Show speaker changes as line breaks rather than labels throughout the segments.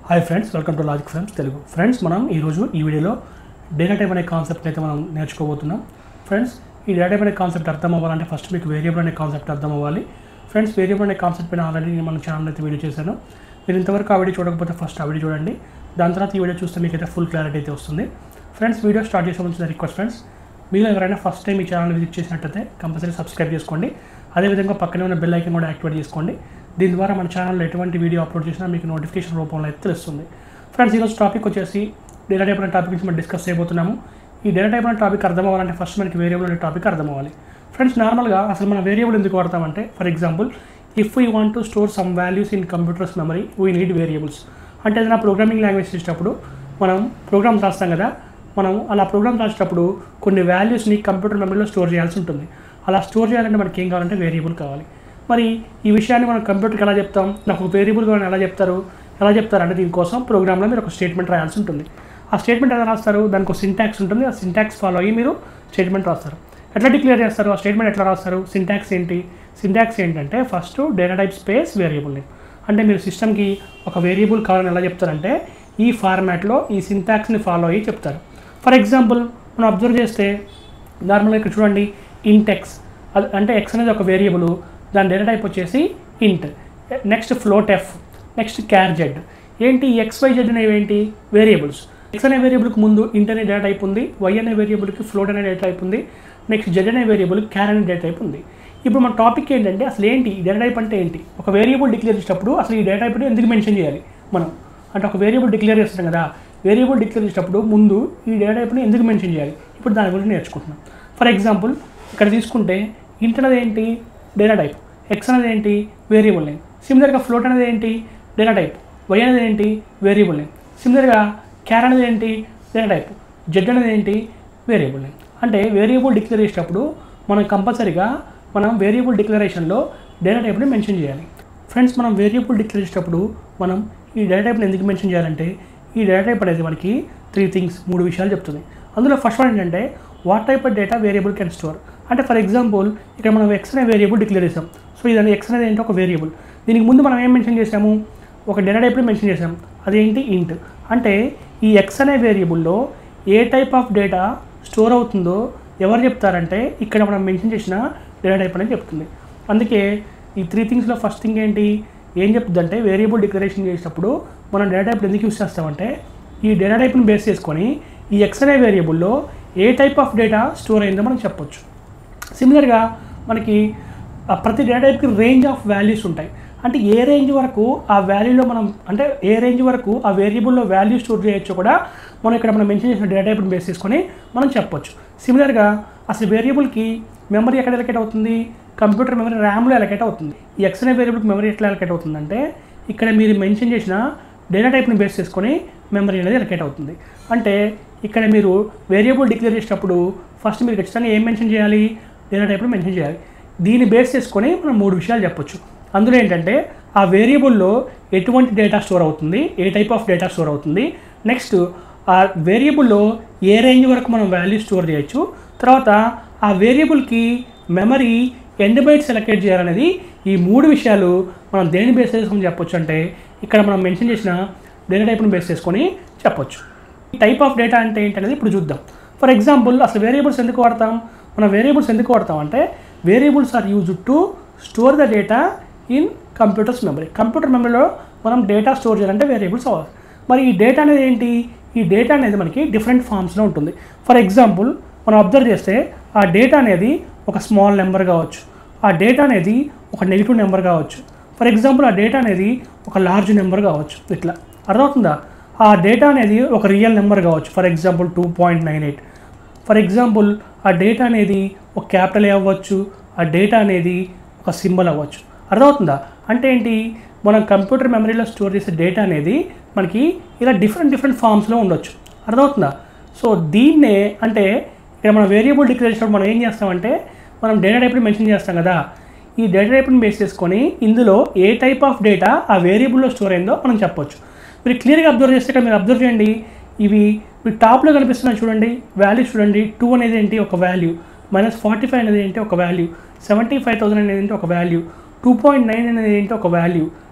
hi friends welcome to logic friends Telugu friends మనం ఈరోజు ఈ వీడియోలో డేటా టైప్ అనే కాన్సెప్ట్ అయితే మనం నేర్చుకోబోతున్నాం ఫ్రెండ్స్ ఈ డేటా టైప్ అనే కాన్సెప్ట్ అర్థం అవ్వాలంటే ఫస్ట్ మీకు వేరియబుల్ అనే కాన్సెప్ట్ అర్థం అవ్వాలి ఫ్రెండ్స్ వేరియబుల్ అనే కాన్సెప్ట్ పైన ఆల్రెడీ నేను మన ఛానల్ అయితే వీడియో చేశాను మీరు ఇంతవరకు ఆ వీడియో చూడకపోతే ఫస్ట్ ఆ వీడియో చూడండి దాని తర్వాత ఈ వీడియో చూస్తే మీకు అయితే ఫుల్ క్లారిటీ అయితే వస్తుంది ఫ్రెండ్స్ వీడియో స్టార్ట్ చేసే ముందు రిక్వెస్ట్ ఫ్రెండ్స్ మీరు ఎవరైనా ఫస్ట్ టైం ఈ ఛానల్ విజిట్ చేసినట్టయితే కంపల్సరీ సబ్స్క్రైబ్ చేసుకోండి అదేవిధంగా పక్కనే ఉన్న బెల్ ఐకన్ కూడా యాక్టివేట్ చేసుకోండి దీని ద్వారా మన ఛానల్లో ఎటువంటి వీడియో అప్లోడ్ చేసినా మీకు నోటిఫికేషన్ రూపంలో అయితే తెలుస్తుంది ఫ్రెండ్స్ ఈరోజు టాపిక్ వచ్చేసి డేటా టైప్ అనే టాపిక్ నుంచి మనం డిస్కస్ చేయబోతున్నాము ఈ డేటా టైప్ అనే టాపిక్ అర్థం అవ్వాలంటే ఫస్ట్ మనకి వేరియబుల్ అనే టాపిక్ అర్థం అవ్వాలి ఫ్రెండ్స్ నార్మల్గా అసలు మనం వేరియబుల్ ఎందుకు వాడతామంటే for example if we want to store some values in computers memory we need variables అంటే ఏదైనా ప్రోగ్రామింగ్ లాంగ్వేజ్ చేసేటప్పుడు మనం ప్రోగ్రామ్స్ రాస్తాం కదా మనం అలా ప్రోగ్రామ్ రాసేటప్పుడు కొన్ని వాల్యూస్ని కంప్యూటర్ మెమరీలో స్టోర్ చేయాల్సి ఉంటుంది అలా స్టోర్ చేయాలంటే మనకి ఏం కావాలంటే వేరియబుల్ కావాలి మరి ఈ విషయాన్ని మనం కంప్యూటర్కి ఎలా చెప్తాం నాకు ఒక వేరియబుల్ కావాలని ఎలా చెప్తారు ఎలా చెప్తారు అంటే దీనికోసం ప్రోగ్రామ్లో మీరు ఒక స్టేట్మెంట్ రాయాల్సి ఉంటుంది ఆ స్టేట్మెంట్ ఎలా రాస్తారు దానికి ఒక సింటాక్స్ ఉంటుంది ఆ సింటాక్స్ ఫాలో అయ్యి మీరు స్టేట్మెంట్ రాస్తారు ఎట్లా డిక్లేర్ చేస్తారు ఆ స్టేట్మెంట్ ఎట్లా రాస్తారు సింటాక్స్ ఏంటి సింటాక్స్ ఏంటంటే first data type space variable name అంటే మీరు సిస్టమ్కి ఒక వేరియబుల్ కావాలని ఎలా చెప్తారంటే ఈ ఫార్మాట్లో ఈ సింటాక్స్ని ఫాలో అయ్యి చెప్తారు ఫర్ ఎగ్జాంపుల్ మనం అబ్జర్వ్ చేస్తే నార్మల్గా ఇక్కడ చూడండి ఇంటెక్స్ అది అంటే ఎక్స్ అనేది ఒక వేరియబుల్ దాని డేటా టైప్ వచ్చేసి int next float F next char Z ఏంటి ఎక్స్ వై జెడ్ అనేవి ఏంటి వేరియబుల్స్ ఎక్స్ అనే వేరియబుల్కి ముందు ఇంట్ అనే డేటా టైప్ ఉంది వై అనే వేరియబుల్కి ఫ్లోట్ అనే డేటా టైప్ ఉంది నెక్స్ట్ జెడ్ అనే వేరియబుల్ క్యార్ అనే డేటా టైప్ ఉంది ఇప్పుడు మన టాపిక్ ఏంటంటే అసలు ఏంటి ఈ డేటా టైప్ అంటే ఏంటి ఒక వేరియబుల్ డిక్లేర్ చేసేటప్పుడు అసలు ఈ డేటా టైప్ని ఎందుకు మెన్షన్ చేయాలి మనం అంటే ఒక వేరియబుల్ డిక్లేర్ చేస్తాం కదా వేరియబుల్ డిక్లేర్ చేసేటప్పుడు ముందు ఈ డేటా టైప్ని ఎందుకు మెన్షన్ చేయాలి ఇప్పుడు దాని గురించి నేర్చుకుంటున్నాం ఫర్ ఎగ్జాంపుల్ ఇక్కడ తీసుకుంటే ఇంట్ అనేది ఏంటి డేటా టైప్ ఎక్స్ అనేది ఏంటి వేరియబుల్ నేమ్ సిమిలర్గా ఫ్లోట్ అనేది ఏంటి డేటా టైప్ వై అనేది ఏంటి వేరియబుల్ నేమ్ సిమిలర్గా క్యార్ అనేది ఏంటి డేటా టైప్ జెడ్ అనేది ఏంటి వేరియబుల్ నేమ్ అంటే వేరియబుల్ డిక్లేర్ చేసేటప్పుడు మనం కంపల్సరీగా మనం వేరియబుల్ డిక్లరేషన్లో డేటా టైప్ని మెన్షన్ చేయాలి ఫ్రెండ్స్ మనం వేరియబుల్ డిక్లేర్ చేసేటప్పుడు మనం ఈ డేటా టైప్ని ఎందుకు మెన్షన్ చేయాలంటే ఈ డేటా టైప్ అనేది మనకి త్రీ థింగ్స్ మూడు విషయాలు చెప్తుంది అందులో ఫస్ట్ వన్ ఏంటంటే what type of data variable can store అంటే ఫర్ ఎగ్జాంపుల్ ఇక్కడ మనం ఎక్స్ అనే వేరియబుల్ డిక్లేర్ చేసాం సో ఇదని ఎక్స్ అనేది ఏంటో ఒక వేరియబుల్ దీనికి ముందు మనం ఏం మెన్షన్ చేసాము ఒక డేటా టైప్ని మెన్షన్ చేసాం అదేంటి ఇంట్ అంటే ఈ ఎక్స్ అనే వేరియబుల్లో ఏ టైప్ ఆఫ్ డేటా స్టోర్ అవుతుందో ఎవరు చెప్తారంటే ఇక్కడ మనం మెన్షన్ చేసిన డేటా టైప్ అనేది చెప్తుంది అందుకే ఈ త్రీ థింగ్స్లో ఫస్ట్ థింగ్ ఏంటి ఏం చెప్తుందంటే వేరియబుల్ డిక్లరేషన్ చేసేటప్పుడు మనం డేటా టైప్ ఎందుకు యూస్ చేస్తామంటే ఈ డేటా టైప్ని బేస్ చేసుకొని ఈ ఎక్స్ అనే వేరియబుల్లో ఏ టైప్ ఆఫ్ డేటా స్టోర్ అయిందో మనం చెప్పొచ్చు సిమిలర్గా మనకి ఆ ప్రతి డేటా టైప్కి రేంజ్ ఆఫ్ వాల్యూస్ ఉంటాయి అంటే ఏ రేంజ్ వరకు ఆ వాల్యూలో మనం అంటే ఏ రేంజ్ వరకు ఆ వేరియబుల్లో వాల్యూ స్టోర్ చేయొచ్చో కూడా మనం ఇక్కడ మనం మెన్షన్ చేసిన డేటా టైప్ని బేస్ చేసుకొని మనం చెప్పొచ్చు సిమిలర్గా అసలు వేరియబుల్కి మెమరీ ఎక్కడ ఎలకేట్ అవుతుంది కంప్యూటర్ మెమరీ ర్యామ్లో ఎలకేట్ అవుతుంది ఈ ఎక్స్ అనే వేరియబుల్కి మెమరీ ఎట్లా ఎలకేట్ అవుతుందంటే ఇక్కడ మీరు మెన్షన్ చేసిన డేటా టైప్ని బేస్ చేసుకొని మెమరీ అనేది ఎలకేట్ అవుతుంది అంటే ఇక్కడ మీరు వేరియబుల్ డిక్లేర్ చేసేటప్పుడు ఫస్ట్ మీరు ఖచ్చితంగా ఏం మెన్షన్ చేయాలి డేటా టైప్ని మెన్షన్ చేయాలి దీన్ని బేస్ చేసుకొని మనం మూడు విషయాలు చెప్పొచ్చు అందులో ఏంటంటే ఆ వేరియబుల్లో ఎటువంటి డేటా స్టోర్ అవుతుంది ఏ టైప్ ఆఫ్ డేటా స్టోర్ అవుతుంది నెక్స్ట్ ఆ వేరియబుల్లో ఏ రేంజ్ వరకు మనం వాల్యూ స్టోర్ చేయొచ్చు తర్వాత ఆ వేరియబుల్కి మెమరీ ఎండ్ బైట్ సెలెక్ట్ చేయాలనేది ఈ మూడు విషయాలు మనం దేని బేస్ చేసుకొని చెప్పొచ్చు అంటే ఇక్కడ మనం మెన్షన్ చేసిన డేటా టైప్ని బేస్ చేసుకొని చెప్పొచ్చు ఈ టైప్ ఆఫ్ డేటా అంటే ఏంటనేది ఇప్పుడు చూద్దాం ఫర్ ఎగ్జాంపుల్ అసలు వేరియబుల్స్ ఎందుకు వాడతాం మనం వేరియబుల్స్ ఎందుకు వాడతాం అంటే variables are use to store the data in computers memory computer మెమరీలో మనం డేటా స్టోర్ చేయాలంటే వేరియబుల్స్ అవ్వాలి మరి ఈ డేటా అనేది ఏంటి ఈ డేటా అనేది మనకి డిఫరెంట్ ఫామ్స్లో ఉంటుంది ఫర్ ఎగ్జాంపుల్ మనం అబ్జర్వ్ చేస్తే ఆ డేటా అనేది ఒక స్మాల్ నెంబర్ కావచ్చు ఆ డేటా అనేది ఒక నెగిటివ్ నెంబర్ కావచ్చు ఫర్ ఎగ్జాంపుల్ ఆ డేటా అనేది ఒక లార్జ్ నెంబర్ కావచ్చు ఇట్లా అర్థమవుతుందా ఆ డేటా అనేది ఒక రియల్ నెంబర్ కావచ్చు for example two point nine eight for example ఆ డేటా అనేది ఒక క్యాపిటల్ అవ్వచ్చు ఆ డేటా అనేది ఒక సింబల్ అవ్వచ్చు అర్థమవుతుందా అంటే ఏంటి మనం కంప్యూటర్ మెమరీలో స్టోర్ చేసే డేటా అనేది మనకి ఇలా డిఫరెంట్ డిఫరెంట్ ఫామ్స్లో ఉండొచ్చు అర్థమవుతుందా సో దీన్నే అంటే ఇక్కడ మనం వేరియబుల్ డిక్లేర్ చేసినప్పుడు మనం ఏం చేస్తామంటే మనం డేటా టైప్ని మెన్షన్ చేస్తాం కదా ఈ డేటా టైప్ని బేస్ చేసుకొని ఇందులో ఏ టైప్ ఆఫ్ డేటా ఆ వేరియబుల్లో స్టోర్ అయిందో మనం చెప్పొచ్చు మీరు క్లియర్గా అబ్జర్వ్ చేస్తే ఇక్కడ మీరు అబ్జర్వ్ చేయండి ఇవి మీరు టాప్లో కనిపిస్తున్నాయి చూడండి వాల్యూ చూడండి టూ అనేది ఏంటి ఒక వాల్యూ మైనస్ ఫార్టీ ఫైవ్ అనేది ఏంటి ఒక వాల్యూ సెవెంటీ ఫైవ్ థౌసండ్ అనేది ఏంటి ఒక వాల్యూ టూ పాయింట్ నైన్ అనేది ఏంటి ఒక value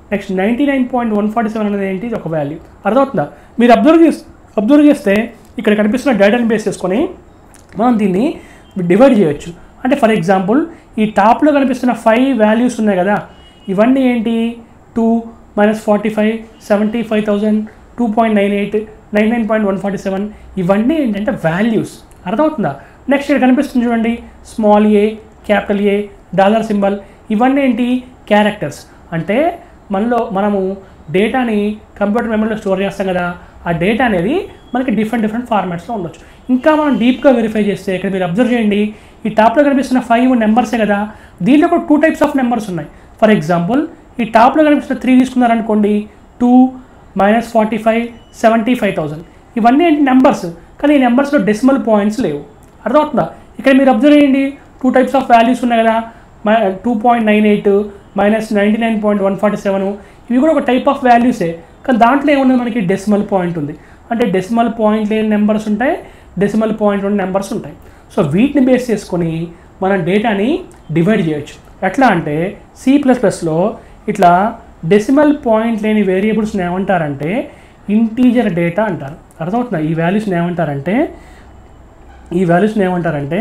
next ninety nine point one forty seven అనేది ఏంటి ఇది ఒక వాల్యూ అర్థమవుతుందా మీరు అబ్జర్వ్ చేసి అబ్జర్వ్ చేస్తే ఇక్కడ కనిపిస్తున్న డేటాని బేస్ చేసుకొని మనం దీన్ని డివైడ్ చేయొచ్చు అంటే ఫర్ ఎగ్జాంపుల్ ఈ టాప్లో కనిపిస్తున్న ఫైవ్ వాల్యూస్ ఉన్నాయి కదా ఇవన్నీ ఏంటి two minus forty five seventy five thousand two point nine eight nine nine point one forty seven ఇవన్నీ ఏంటంటే వాల్యూస్ అర్థమవుతుందా నెక్స్ట్ ఇక్కడ కనిపిస్తుంది చూడండి small A capital A dollar symbol ఇవన్నీ ఏంటి క్యారెక్టర్స్ అంటే మనలో మనము డేటాని కంప్యూటర్ మెమరీలో స్టోర్ చేస్తాం కదా ఆ డేటా అనేది మనకి డిఫరెంట్ డిఫరెంట్ ఫార్మాట్స్లో ఉండొచ్చు ఇంకా మనం డీప్గా వెరిఫై చేస్తే ఇక్కడ మీరు అబ్జర్వ్ చేయండి ఈ టాప్లో కనిపిస్తున్న ఫైవ్ నెంబర్సే కదా దీంట్లో కూడా టూ టైప్స్ ఆఫ్ నెంబర్స్ ఉన్నాయి ఫర్ ఎగ్జాంపుల్ ఈ టాప్లో కనిపిస్తున్న త్రీ తీసుకున్నారనుకోండి two minus forty five seventy five thousand ఇవన్నీ ఏంటి నెంబర్స్ కానీ ఈ నెంబర్స్లో డెసిమల్ పాయింట్స్ లేవు అర్థమవుతుందా ఇక్కడ మీరు అబ్జర్వ్ చేయండి టూ టైప్స్ ఆఫ్ వాల్యూస్ ఉన్నాయి కదా two point nine eight minus ninety nine point one forty seven ఇవి కూడా ఒక టైప్ ఆఫ్ వాల్యూసే కానీ దాంట్లో ఏముంది మనకి డెసిమల్ పాయింట్ ఉంది అంటే డెసిమల్ పాయింట్ లేని నెంబర్స్ ఉంటాయి డెసిమల్ పాయింట్ ఉన్న నెంబర్స్ ఉంటాయి సో వీటిని బేస్ చేసుకొని మనం డేటాని డివైడ్ చేయొచ్చు ఎట్లా అంటే సి ప్లస్ ప్లస్లో ఇట్లా డెసిమల్ పాయింట్ లేని వేరియబుల్స్ని ఏమంటారంటే ఇంటీజర్ డేటా అంటారు అర్థమవుతుందా ఈ వాల్యూస్ని ఏమంటారంటే ఈ వాల్యూస్ని ఏమంటారంటే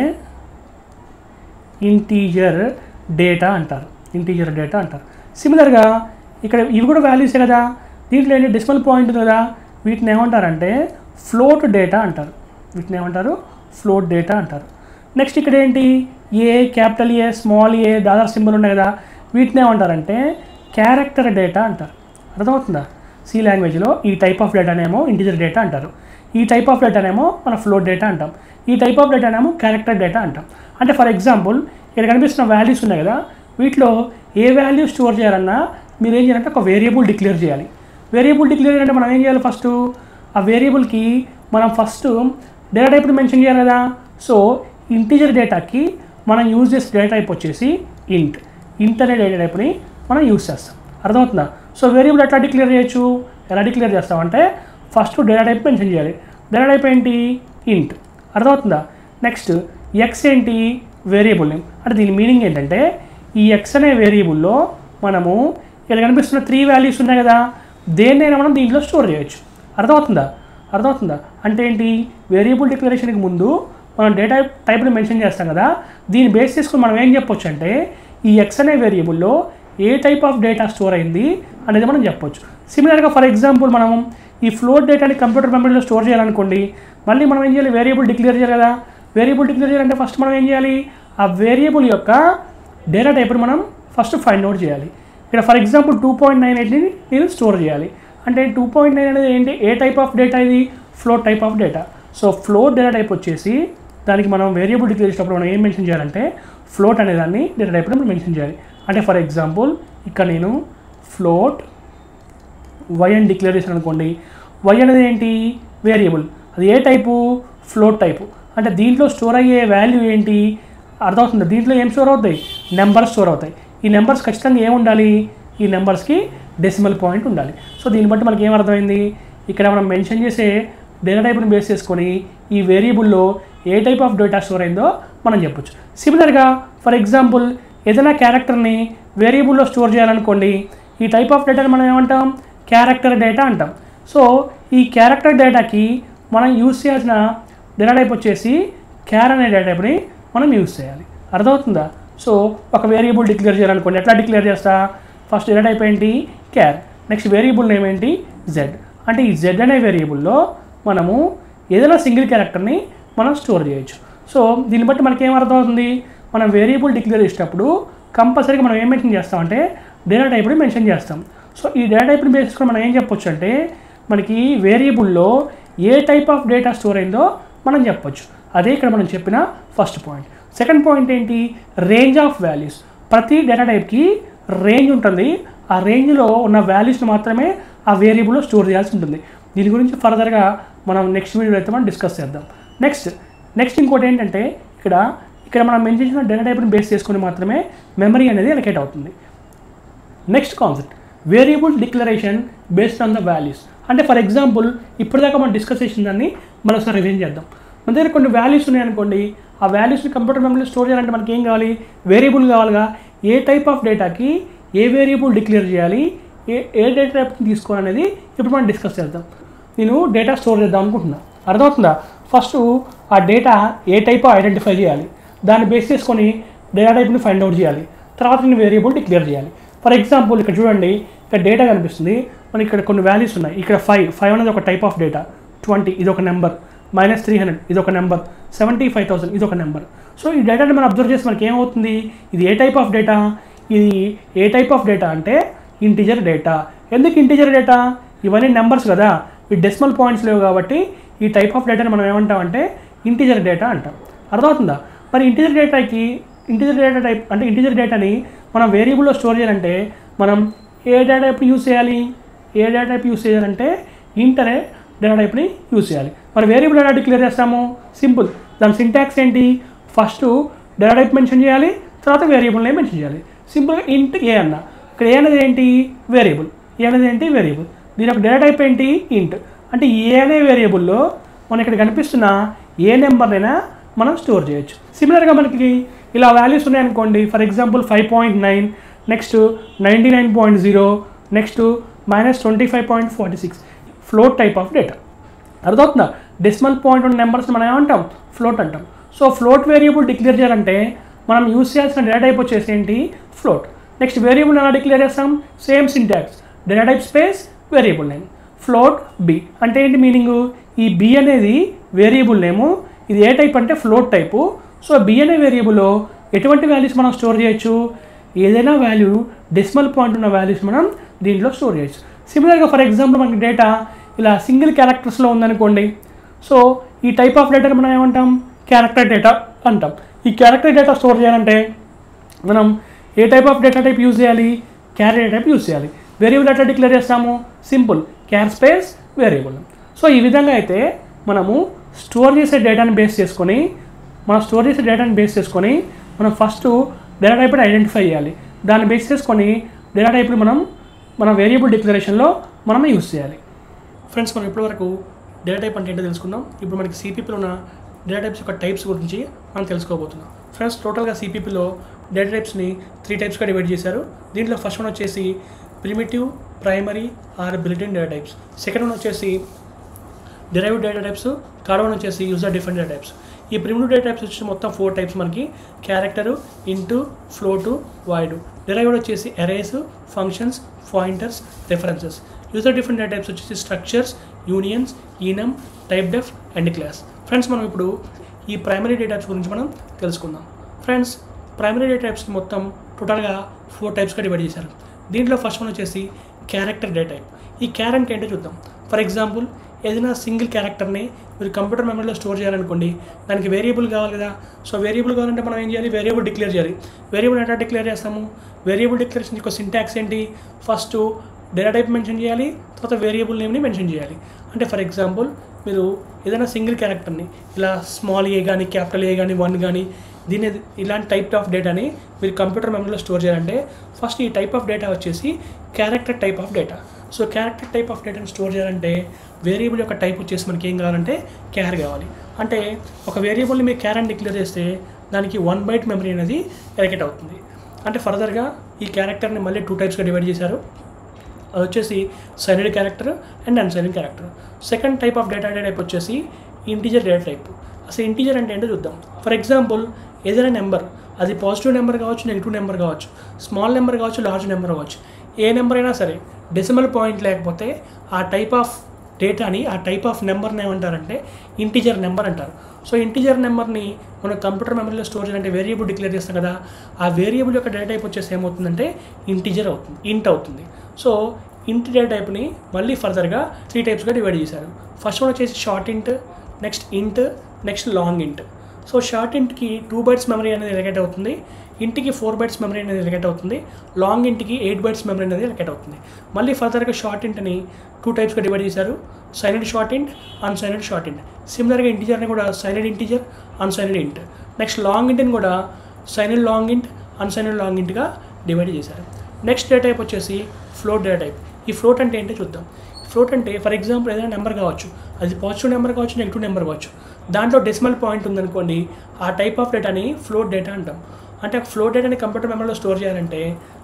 ఇంటీజర్ డేటా అంటారు ఇంటీజర్ డేటా అంటారు సిమిలర్గా ఇక్కడ ఇవి కూడా వాల్యూసే కదా దీంట్లో ఏంటి డెసిమల్ పాయింట్ ఉంది కదా వీటిని ఏమంటారంటే ఫ్లోట్ డేటా అంటారు వీటిని ఏమంటారు ఫ్లోట్ డేటా అంటారు నెక్స్ట్ ఇక్కడ ఏంటి A capital A small A dollar symbol ఉన్నాయి కదా వీటిని ఏమంటారంటే క్యారెక్టర్ డేటా అంటారు అర్థమవుతుందా సి లాంగ్వేజ్లో ఈ టైప్ ఆఫ్ డేటానేమో ఇంటీజర్ డేటా అంటారు ఈ టైప్ ఆఫ్ డేటానేమో మన ఫ్లోట్ డేటా అంటాం ఈ టైప్ ఆఫ్ డేటానేమో క్యారెక్టర్ డేటా అంటాం అంటే ఫర్ ఎగ్జాంపుల్ ఇక్కడ కనిపిస్తున్న వాల్యూస్ ఉన్నాయి కదా వీటిలో ఏ వాల్యూ స్టోర్ చేయాలన్నా మీరు ఏం చేయాలంటే ఒక వేరియబుల్ డిక్లేర్ చేయాలి వేరియబుల్ డిక్లేర్ అంటే మనం ఏం చేయాలి ఫస్ట్ ఆ వేరియబుల్కి మనం ఫస్ట్ డేటా టైప్ని మెన్షన్ చేయాలి కదా సో ఇంటీజర్ డేటాకి మనం యూజ్ చేసే డేటా టైప్ వచ్చేసి ఇంట్ ఇంట్ అనే డేటా టైప్ని మనం యూజ్ చేస్తాం అర్థమవుతుందా సో వేరియబుల్ ఎట్లా డిక్లేర్ చేయొచ్చు ఎలా డిక్లేర్ చేస్తామంటే ఫస్ట్ డేటా టైప్ మెన్షన్ చేయాలి డేటా టైప్ ఏంటి ఇంట్ అర్థమవుతుందా నెక్స్ట్ ఎక్స్ ఏంటి వేరియబుల్ నేమ్ అంటే దీని మీనింగ్ ఏంటంటే ఈ ఎక్స్ అనే వేరియబుల్లో మనము ఇక్కడ కనిపిస్తున్న త్రీ వాల్యూస్ ఉన్నాయి కదా దేన్నైనా మనం దీంట్లో స్టోర్ చేయొచ్చు అర్థమవుతుందా అర్థమవుతుందా అంటే ఏంటి వేరియబుల్ డిక్లరేషన్కి ముందు మనం డేటా టైప్ని మెన్షన్ చేస్తాం కదా దీన్ని బేస్ చేసుకుని మనం ఏం చెప్పొచ్చు అంటే ఈ ఎక్స్ అనే వేరియబుల్లో ఏ టైప్ ఆఫ్ డేటా స్టోర్ అయింది అనేది మనం చెప్పొచ్చు సిమిలర్గా ఫర్ ఎగ్జాంపుల్ మనం ఈ ఫ్లోట్ డేటాని కంప్యూటర్ మెమరీలో స్టోర్ చేయాలనుకోండి మళ్ళీ మనం ఏం చేయాలి వేరియబుల్ డిక్లేర్ చేయాలి కదా వేరియబుల్ డిక్లేర్ చేయాలంటే ఫస్ట్ మనం ఏం చేయాలి ఆ వేరియబుల్ యొక్క డేటా టైప్ని మనం ఫస్ట్ ఫైండ్ అవుట్ చేయాలి ఇక్కడ for example two point nine ఎయిట్ని నేను స్టోర్ చేయాలి అంటే టూ పాయింట్ నైన్ అనేది ఏంటి ఏ టైప్ ఆఫ్ డేటా ఇది float type of data so float data type వచ్చేసి దానికి మనం వేరియబుల్ డిక్లేర్ చేసినప్పుడు మనం ఏం మెన్షన్ చేయాలంటే ఫ్లోట్ అనే దాన్ని డేటా టైప్ని మనం మెన్షన్ చేయాలి అంటే ఫర్ ఎగ్జాంపుల్ ఇక్కడ నేను ఫ్లోట్ వై అని డిక్లేర్ చేశాను అనుకోండి వై అనేది ఏంటి వేరియబుల్ అది ఏ టైపు ఫ్లోట్ టైపు అంటే దీంట్లో స్టోర్ అయ్యే వాల్యూ ఏంటి అర్థమవుతుంది దీంట్లో ఏం స్టోర్ అవుతాయి నెంబర్స్ స్టోర్ అవుతాయి ఈ నెంబర్స్ ఖచ్చితంగా ఏం ఉండాలి ఈ నెంబర్స్కి డెసిమల్ పాయింట్ ఉండాలి సో దీన్ని బట్టి మనకి ఏం అర్థమైంది ఇక్కడ మనం మెన్షన్ చేసే డేటా టైప్ని బేస్ చేసుకొని ఈ వేరియబుల్లో ఏ టైప్ ఆఫ్ డేటా స్టోర్ అయిందో మనం చెప్పొచ్చు సిమిలర్గా ఫర్ ఎగ్జాంపుల్ ఏదైనా క్యారెక్టర్ని వేరియబుల్లో స్టోర్ చేయాలనుకోండి ఈ టైప్ ఆఫ్ డేటాని మనం ఏమంటాం క్యారెక్టర్ డేటా అంటాం సో ఈ క్యారెక్టర్ డేటాకి మనం యూజ్ చేయాల్సిన డేటా టైప్ వచ్చేసి క్యార్ అనే డేటా టైప్ని మనం యూజ్ చేయాలి అర్థమవుతుందా సో ఒక వేరియబుల్ డిక్లేర్ చేయాలనుకోండి ఎట్లా డిక్లేర్ చేస్తా ఫస్ట్ డేటా టైప్ ఏంటి క్యార్ నెక్స్ట్ వేరియబుల్ నేమ్ ఏంటి జెడ్ అంటే ఈ జెడ్ అనే వేరియబుల్లో మనము ఏదైనా సింగిల్ క్యారెక్టర్ని మనం స్టోర్ చేయొచ్చు సో దీన్ని బట్టి మనకి ఏం అర్థమవుతుంది మనం వేరియబుల్ డిక్లేర్ చేసేటప్పుడు కంపల్సరీగా మనం ఏం మెన్షన్ చేస్తామంటే డేటా టైప్ని మెన్షన్ చేస్తాం సో ఈ డేటా టైప్ని బేస్ చేసుకొని మనం ఏం చెప్పొచ్చు అంటే మనకి వేరియబుల్లో ఏ టైప్ ఆఫ్ డేటా స్టోర్ అయిందో మనం చెప్పొచ్చు అదే ఇక్కడ మనం చెప్పిన ఫస్ట్ పాయింట్ సెకండ్ పాయింట్ ఏంటి రేంజ్ ఆఫ్ వాల్యూస్ ప్రతి డేటా టైప్కి రేంజ్ ఉంటుంది ఆ రేంజ్లో ఉన్న వాల్యూస్ని మాత్రమే ఆ వేరియబుల్లో స్టోర్ చేయాల్సి ఉంటుంది దీని గురించి ఫర్దర్గా మనం నెక్స్ట్ వీడియోలో అయితే మనం డిస్కస్ చేద్దాం నెక్స్ట్ నెక్స్ట్ ఇంకోటి ఏంటంటే ఇక్కడ ఇక్కడ మనం మెన్షన్ చేసిన డేటా టైప్ని బేస్ చేసుకొని మాత్రమే మెమరీ అనేది ఎలకేట్ అవుతుంది next concept variable declaration based on the values అంటే ఫర్ ఎగ్జాంపుల్ ఇప్పటిదాకా మనం డిస్కస్ చేసిన దాన్ని మరోసారి రివైన్ చేద్దాం మన దగ్గర కొన్ని వాల్యూస్ ఉన్నాయనుకోండి ఆ వాల్యూస్ని కంప్యూటర్ మెమరీలో స్టోర్ చేయాలంటే మనకి ఏం కావాలి వేరియబుల్ కావాలిగా ఏ టైప్ ఆఫ్ డేటాకి ఏ వేరియబుల్ డిక్లేర్ చేయాలి ఏ ఏ డేటా టైప్ తీసుకోవాలనేది ఇప్పుడు మనం డిస్కస్ చేద్దాం నేను డేటా స్టోర్ చేద్దాం అనుకుంటున్నా అర్థమవుతుందా ఫస్ట్ ఆ డేటా ఏ టైప్ ఐడెంటిఫై చేయాలి దాన్ని బేస్ చేసుకొని డేటా టైప్ని ఫైండ్ అవుట్ చేయాలి తర్వాత నేను వేరియబుల్ డిక్లేర్ చేయాలి ఫర్ ఎగ్జాంపుల్ ఇక్కడ చూడండి ఇక్కడ డేటా కనిపిస్తుంది మనకి ఇక్కడ కొన్ని వాల్యూస్ ఉన్నాయి ఇక్కడ ఫైవ్ ఫైవ్ అనేది ఒక టైప్ ఆఫ్ డేటా ట్వంటీ ఇది ఒక నెంబర్ మైనస్ త్రీ హండ్రెడ్ ఇది ఒక నెంబర్ సెవెంటీ ఫైవ్ థౌసండ్ ఇది ఒక నెంబర్ సో ఈ డేటాని మనం అబ్జర్వ్ చేసి మనకి ఏమవుతుంది ఇది ఏ టైప్ ఆఫ్ డేటా ఇది ఏ టైప్ ఆఫ్ డేటా అంటే ఇంటిజర్ డేటా ఎందుకు ఇంటిజర్ డేటా ఇవన్నీ నెంబర్స్ కదా ఈ డెసిమల్ పాయింట్స్ లేవు కాబట్టి ఈ టైప్ ఆఫ్ డేటాని మనం ఏమంటామంటే ఇంటిజర్ డేటా అంటాం అర్థమవుతుందా మరి ఇంటిజర్ డేటాకి ఇంటిజర్ డేటా టైప్ అంటే ఇంటిజర్ డేటాని మనం వేరియబుల్లో స్టోర్ చేయాలంటే మనం ఏ డేటా టైప్ని యూస్ చేయాలి ఏ డేటా టైప్ యూస్ చేయాలంటే ఇంట్ అనే డేటా టైప్ని యూస్ చేయాలి మరి వేరియబుల్ ఎలా డిక్లేర్ చేస్తాము సింపుల్ దాని సింటాక్స్ ఏంటి ఫస్ట్ డేటా టైప్ మెన్షన్ చేయాలి తర్వాత వేరియబుల్ నేమ్ మెన్షన్ చేయాలి సింపుల్గా ఇంట్ ఏ అన్న ఇక్కడ ఏ అనేది ఏంటి వేరియబుల్ ఏ అనేది ఏంటి వేరియబుల్ దీని యొక్క డేటా టైప్ ఏంటి ఇంట్ అంటే ఏ అనే వేరియబుల్లో మన ఇక్కడ కనిపిస్తున్న ఏ నెంబర్నైనా మనం స్టోర్ చేయొచ్చు సిమిలర్గా మనకి ఇలా వాల్యూస్ ఉన్నాయనుకోండి for example five point nine next ninety nine point zero next minus twenty five point forty six float type of data అర్థమవుతుందా డెసిమల్ పాయింట్ ఉన్న నెంబర్స్ మనం ఏమంటాం ఫ్లోట్ అంటాం సో ఫ్లోట్ వేరియబుల్ డిక్లేర్ చేయాలంటే మనం యూస్ చేయాల్సిన data type వచ్చేసి ఏంటి ఫ్లోట్ నెక్స్ట్ వేరియబుల్ ఎలా డిక్లేర్ చేస్తాం same syntax data type space variable name float B అంటే ఏంటి మీనింగ్ ఈ బి అనేది వేరియబుల్ నేము ఇది ఏ టైప్ అంటే ఫ్లోట్ టైపు సో బి అనే వేరియబుల్లో ఎటువంటి వాల్యూస్ మనం స్టోర్ చేయొచ్చు ఏదైనా వాల్యూ డెసిమల్ పాయింట్ ఉన్న వాల్యూస్ మనం దీంట్లో స్టోర్ చేయొచ్చు సిమిలర్గా ఫర్ ఎగ్జాంపుల్ మనకి డేటా ఇలా సింగిల్ క్యారెక్టర్స్లో ఉందనుకోండి సో ఈ టైప్ ఆఫ్ డేటాని మనం ఏమంటాం క్యారెక్టర్ డేటా అంటాం ఈ క్యారెక్టర్ డేటా స్టోర్ చేయాలంటే మనం ఏ type of data type use చేయాలి క్యారీ డేటా టైప్ యూజ్ చేయాలి వేరియబుల్ డేటా డిక్లేర్ చేస్తాము simple char space variable so ఈ విధంగా అయితే మనము స్టోర్ చేసే డేటాని బేస్ చేసుకొని మనం స్టోర్ చేసే డేటాని బేస్ చేసుకొని మనం ఫస్ట్ డేటా టైప్ని ఐడెంటిఫై చేయాలి దాన్ని బేస్ చేసుకొని డేటా టైప్ని మనం మన వేరియబుల్ డిక్లరేషన్లో మనం యూస్ చేయాలి ఫ్రెండ్స్ మనం ఇప్పటివరకు డేటా టైప్ అంటే ఏంటో తెలుసుకుందాం ఇప్పుడు మనకి సిపిపిలో ఉన్న డేటా టైప్స్ యొక్క టైప్స్ గురించి మనం తెలుసుకోబోతున్నాం ఫ్రెండ్స్ టోటల్గా సిపిపిలో డేటా టైప్స్ని త్రీ టైప్స్గా డివైడ్ చేశారు దీంట్లో ఫస్ట్ వన్ వచ్చేసి primitive primary or built data types second one వచ్చేసి derive data types third one వచ్చేసి యూజర్ డిఫరెంట్ డేటా టైప్స్ ఈ ప్రిమిటివ్ డేటా టైప్స్ వచ్చి మొత్తం ఫోర్ టైప్స్ మనకి character int float void derived వచ్చేసి arrays functions pointers references user different data types వచ్చేసి structures unions enum typedef and class friends మనం ఇప్పుడు ఈ ప్రైమరీ డేటా టైప్స్ గురించి మనం తెలుసుకుందాం ఫ్రెండ్స్ ప్రైమరీ డేటా టైప్స్ మొత్తం టోటల్గా ఫోర్ టైప్స్గా డివైడ్ చేశారు దీంట్లో ఫస్ట్ వన్ వచ్చేసి క్యారెక్టర్ డేటా టైప్ ఈ క్యారెక్టర్ ఏంటో చూద్దాం ఫర్ ఎగ్జాంపుల్ ఏదైనా సింగిల్ క్యారెక్టర్ని మీరు కంప్యూటర్ మెమరీలో స్టోర్ చేయాలనుకోండి దానికి వేరియబుల్ కావాలి కదా సో వేరియబుల్ కావాలంటే మనం ఏం చేయాలి వేరియబుల్ డిక్లేర్ చేయాలి వేరియబుల్ ఎట్లా డిక్లేర్ చేస్తాము వేరియబుల్ డిక్లరేషన్ యొక్క సింటాక్స్ ఏంటి ఫస్ట్ డేటా టైప్ మెన్షన్ చేయాలి తర్వాత వేరియబుల్ నేమ్ని మెన్షన్ చేయాలి అంటే ఫర్ ఎగ్జాంపుల్ మీరు ఏదైనా సింగిల్ క్యారెక్టర్ని ఇలా స్మాల్ ఏ కానీ క్యాపిటల్ ఏ కానీ వన్ కానీ దీని ఇలాంటి టైప్ ఆఫ్ డేటాని మీరు కంప్యూటర్ మెమరీలో స్టోర్ చేయాలంటే ఫస్ట్ ఈ టైప్ ఆఫ్ డేటా వచ్చేసి character type of data so character type of డేటాని స్టోర్ చేయాలంటే వేరియబుల్ యొక్క టైప్ వచ్చేసి మనకి ఏం కావాలంటే క్యార్ కావాలి అంటే ఒక వేరియబుల్ని మీరు క్యార్ అని డిక్లేర్ చేస్తే దానికి వన్ బైట్ మెమరీ అనేది ఎలకెట్ అవుతుంది అంటే ఫర్దర్గా ఈ క్యారెక్టర్ని మళ్ళీ టూ టైప్స్గా డివైడ్ చేశారు అది వచ్చేసి signed character and unsigned character second type of data type వచ్చేసి ఇంటీజర్ డేటా టైప్ అసలు ఇంటీజర్ అంటే ఏంటో చూద్దాం ఫర్ ఎగ్జాంపుల్ ఏదైనా నెంబర్ అది పాజిటివ్ నెంబర్ కావచ్చు నెగిటివ్ నెంబర్ కావచ్చు స్మాల్ నెంబర్ కావచ్చు లార్జ్ నెంబర్ కావచ్చు ఏ నెంబర్ అయినా సరే డెసిమల్ పాయింట్ లేకపోతే ఆ టైప్ ఆఫ్ డేటాని ఆ టైప్ ఆఫ్ నెంబర్ని ఏమంటారంటే ఇంటీజర్ నెంబర్ అంటారు సో ఇంటీజర్ నెంబర్ని మనం కంప్యూటర్ మెమరీలో స్టోర్ చేయాలంటే వేరియబుల్ డిక్లేర్ చేస్తాం కదా ఆ వేరియబుల్ యొక్క డేటా టైప్ వచ్చేసి ఏమవుతుందంటే ఇంటీజర్ అవుతుంది ఇంట్ అవుతుంది సో ఇంట్ డేటా టైప్ని మళ్ళీ ఫర్దర్గా త్రీ టైప్స్గా డివైడ్ చేశారు ఫస్ట్ వన్ వచ్చేసి short int next int next long int so short ఇంట్కి టూ బైట్స్ మెమరీ అనేది ఎలకెట్ అవుతుంది ఇంటికి ఫోర్ బైట్స్ మెమరీ అనేది ఎలకెట్ అవుతుంది లాంగ్ ఇంటికి ఎయిట్ బైట్స్ మెమరీ అనేది ఎలకెట్ అవుతుంది మళ్ళీ ఫర్దర్గా షార్ట్ ఇంట్ని టూ టైప్స్గా డివైడ్ చేశారు signed short int unsigned short ఇంట్ సిమిలర్గా ఇంటీజర్ని కూడా సైలెంట్ ఇంటీజర్ అన్సైలెంట్ ఇంట్ నెక్స్ట్ లాంగ్ ఇంట్ని కూడా signed long int unsigned long ఇంట్గా డివైడ్ చేశారు నెక్స్ట్ డేటా టైప్ వచ్చేసి ఫ్లోట్ డేటా టైప్ ఈ ఫ్లోట్ అంటే ఏంటో చూద్దాం ఫ్లోట్ అంటే ఫర్ ఎగ్జాంపుల్ ఏదైనా నెంబర్ కావచ్చు అది పాజిటివ్ నెంబర్ కావచ్చు నెగిటివ్ నెంబర్ కావచ్చు దాంట్లో డెసిమల్ పాయింట్ ఉందనుకోండి ఆ టైప్ ఆఫ్ డేటాని ఫ్లోట్ డేటా అంటాం అంటే ఆ ఫ్లోట్ డేటాని కంప్యూటర్ మెమరీలో స్టోర్ చేయాలంటే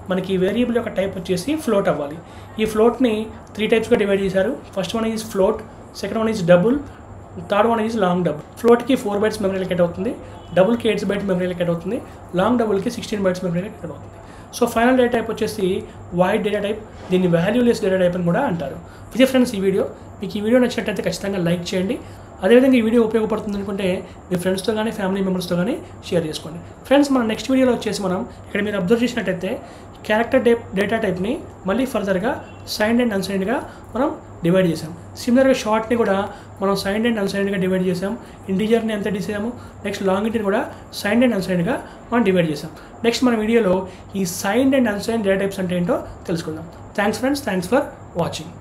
మనకి వేరియబుల్ యొక్క టైప్ వచ్చేసి ఫ్లోట్ అవ్వాలి ఈ ఫ్లోట్ని త్రీ టైప్స్గా డివైడ్ చేశారు first one is float second one is double third one is long double ఫ్లోట్కి ఫోర్ బైట్స్ మెమరీ లొకేట్ అవుతుంది డబుల్కి ఎయిట్స్ బైట్ మెమరీ లొకేట్ అవుతుంది లాంగ్ డబుల్కి సిక్స్టీన్ బైట్స్ మెమరీ లొకేట్ అవుతుంది సో ఫైనల్ డేటా టైప్ వచ్చేసి void data type దీన్ని valueless data type అని కూడా అంటారు ఇది ఫ్రెండ్స్ ఈ వీడియో మీకు ఈ వీడియో నచ్చినట్టయితే ఖచ్చితంగా లైక్ చేయండి అదేవిధంగా ఈ వీడియో ఉపయోగపడుతుంది అనుకుంటే మీ ఫ్రెండ్స్తో కానీ ఫ్యామిలీ మెంబర్స్తో కానీ షేర్ చేసుకోండి ఫ్రెండ్స్ మన నెక్స్ట్ వీడియోలో వచ్చేసి మనం ఇక్కడ మీరు అబ్జర్వ్ చేసినట్టయితే క్యారెక్టర్ టైప్ డేటా టైప్ని మళ్ళీ ఫర్దర్గా సైన్డ్ అండ్ అన్సైన్డ్గా మనం డివైడ్ చేసాం సిమిలర్గా షార్ట్ని కూడా మనం సైన్డ్ అండ్ అన్సైన్డ్గా డివైడ్ చేసాం ఇంటీజర్ని ఎంత చేసాము నెక్స్ట్ లాంగ్ ఇంటిని కూడా సైన్డ్ అండ్ అన్సైన్డ్గా మనం డివైడ్ చేసాం నెక్స్ట్ మన వీడియోలో ఈ signed and unsigned data types అంటే ఏంటో తెలుసుకుందాం thanks friends thanks for watching